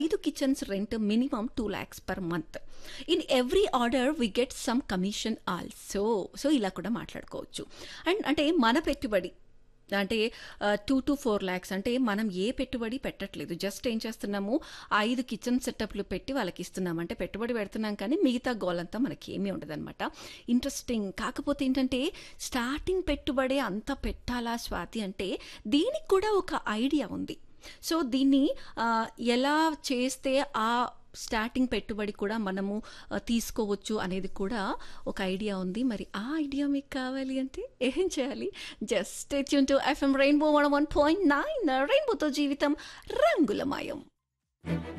ఐదు kitchens rent minimum two lakhs per month in every order we get some commission also so ఇలా కూడా మాట్లాడుకోవచ్చు and అంటే మన పెట్టుబడి అంటే టూ టు ఫోర్ ల్యాక్స్ అంటే మనం ఏ పెట్టుబడి పెట్టట్లేదు జస్ట్ ఏం చేస్తున్నాము ఐదు కిచెన్ సెటప్లు పెట్టి వాళ్ళకి ఇస్తున్నాం అంటే పెట్టుబడి పెడుతున్నాం కానీ మిగతా గోల్ అంతా మనకి ఏమీ ఉండదన్నమాట ఇంట్రెస్టింగ్ కాకపోతే ఏంటంటే స్టార్టింగ్ పెట్టుబడి అంత పెట్టాలా స్వాతి అంటే దీనికి కూడా ఒక ఐడియా ఉంది సో దీన్ని ఆ, ఎలా చేస్తే ఆ స్టార్టింగ్ పెట్టుబడి కూడా మనము ఆ, తీసుకోవచ్చు అనేది కూడా ఒక ఐడియా ఉంది మరి ఆ ఐడియా మీకు కావాలి అంటే ఏం చేయాలి just tune to FM Rainbow one one point nine రెయిన్బోతో జీవితం రంగులమయం